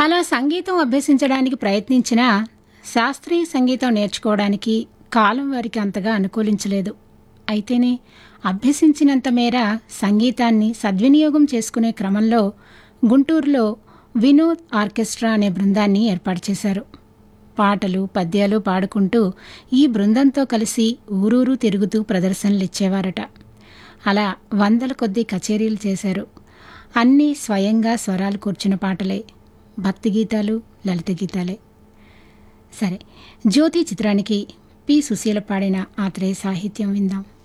అలా సంగీతం అభ్యసించడానికి ప్రయత్నించినా శాస్త్రీయ సంగీతం నేర్చుకోవడానికి కాలం వారికి అంతగా అనుకూలించలేదు అయితేనే అభ్యసించినంత మేర సంగీతాన్ని సద్వినియోగం చేసుకునే క్రమంలో గుంటూరులో వినోద్ ఆర్కెస్ట్రా అనే బృందాన్ని ఏర్పాటు చేశారు పాటలు పద్యాలు పాడుకుంటూ ఈ బృందంతో కలిసి ఊరూరు తిరుగుతూ ప్రదర్శనలు ఇచ్చేవారట అలా వందల కొద్దీ కచేరీలు చేశారు అన్నీ స్వయంగా స్వరాలు కూర్చున్న పాటలే భక్తి గీతాలు లలిత గీతాలే సరే జ్యోతి చిత్రానికి పి సుశీల పాడిన ఆత్రేయ సాహిత్యం విందాం